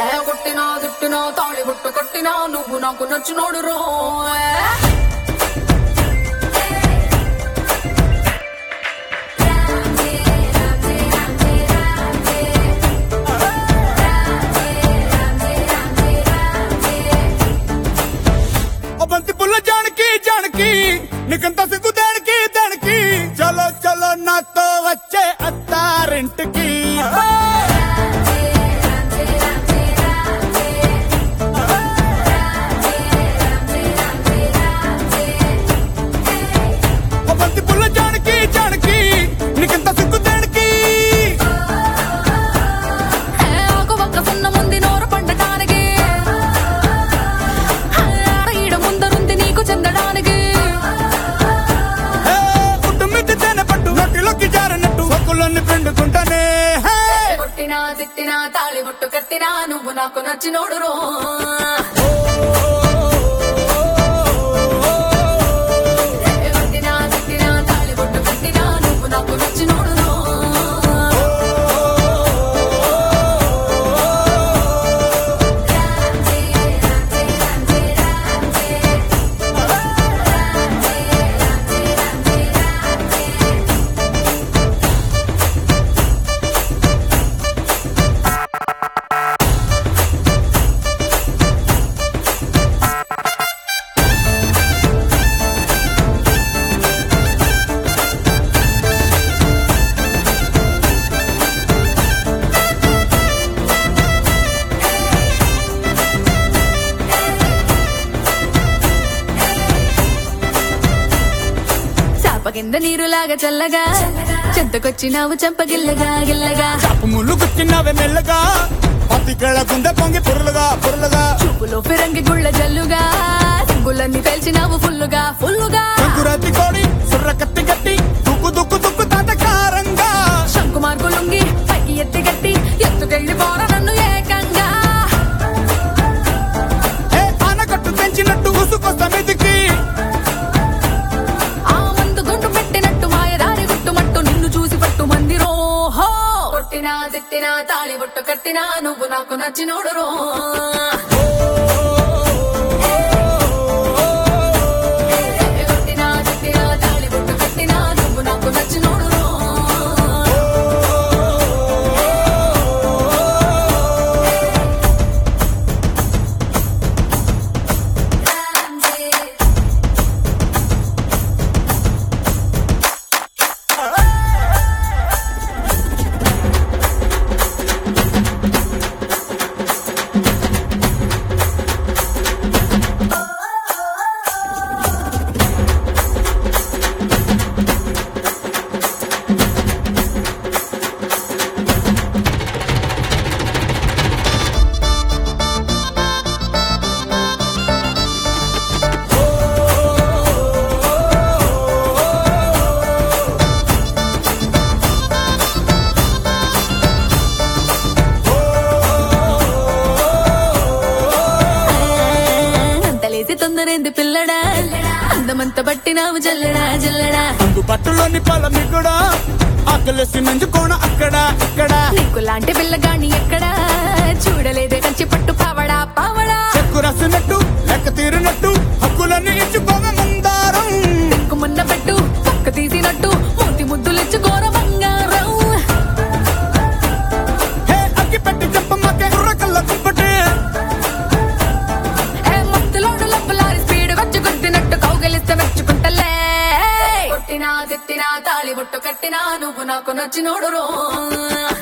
ఏ కొట్టినా తిట్టినా తాళి బుట్టు కొట్టినా నువ్వు నాకు నచ్చినోడు రో ఓ బంతి పుల్ల జానకి జానకి నీకంత సిగ్గు దానికి దానికి చలో చలో నాతో వచ్చే అత్తారింటికి ఓ బంతి పుల్ల జానకి జానకి నీకంత సిగ్గు దానికి ఏ ఆకు ఒక్క సున్న ముందు నోరు పండటానికి ఆడ ఈడ ముందరుంది నీకు చెందడానికి ఏ, పుట్టు మిద్ది తేనె పట్టు నోటిలోకి జారనట్టు సొక్కులన్నీ పిండుకుంటానే హే. కొట్టినా తిట్టినా తాళి బుట్టు కట్టినా నువ్వు నాకు నచ్చినోడు రో ఏ కొట్టినా తిట్టినా తాళి బుట్టు కట్టినా నువ్వు నాకు నచ్చినోడు రో చాప కింద నీరులాగా చల్లగా చెంతకొచ్చినావు చంపగిల్లగా గిల్లగా చాపు ముళ్ళు గుచ్చినవే మెల్లగా పత్తికేళ గుండె పొంగి పొరులుగా పొరులుగా చూపులో ఫిరంగి గుళ్ళ జల్లుగా సిగ్గులన్నీ తెలిసినావు ఫుల్లుగా ఫుల్లుగా సంకురాతి కోడి సుర్ర కత్తి గట్టి దుక్కు దుక్కు దుక్కు తాతకారంగా శంకు మార్కు లుంగి పైకి ఎత్తి గట్టి ఎత్తుకెళ్ళి పోర నన్ను ఏకంగా ఏ ఆనకట్టు తెంచినట్టు ఉసుకొస్తా మీదికి ఆ మందు గుండు పెట్టినట్టు మాయదారి గుట్టుమట్టు నిన్ను చూసి పట్టు మంది రోహో కొట్టినా తిట్టినా తాళి బొట్టు కట్టినా నువ్వు నాకు నచ్చినోడు రో కొట్టినా తిట్టినా తాళి బొట్టు కట్టినా నువ్వు నాకు నచ్చినోడు రో అంతలేసి తొందరేంది పిల్లడా అందమంత పట్టినావు జల్లడా జల్లడా అందు పట్టులోని పల మిగుడా ఆకలేసి నంజుకోణ అక్కడ ఇక్కడ నీకు లాంటి పిల్లగాని ఎక్కడా చూడలేదే కంచి పట్టు పావడా పావడా చెక్కు రాసినట్టు లెక్క తీరినట్టు హక్కులన్నీ ఇచ్చుకోగ ముందారం చెక్కు మున్న పెట్టు పక్క తీసినట్టు మూతి ముద్దులిచ్చు ఘోర బంగారం హే అగ్గి పెట్టి చెప్పమ్మకే కుర్రకల్ల కుంపటే ఏ మత్తులోడు లబ్బులారి స్పీడ్ వచ్చి గుద్దినట్టు కౌగిలిస్తే మెచ్చుకుంటలే కొట్టినా తిట్టినా తాళి బొట్టు కట్టినా నువ్వు నాకు నచ్చినోడు రో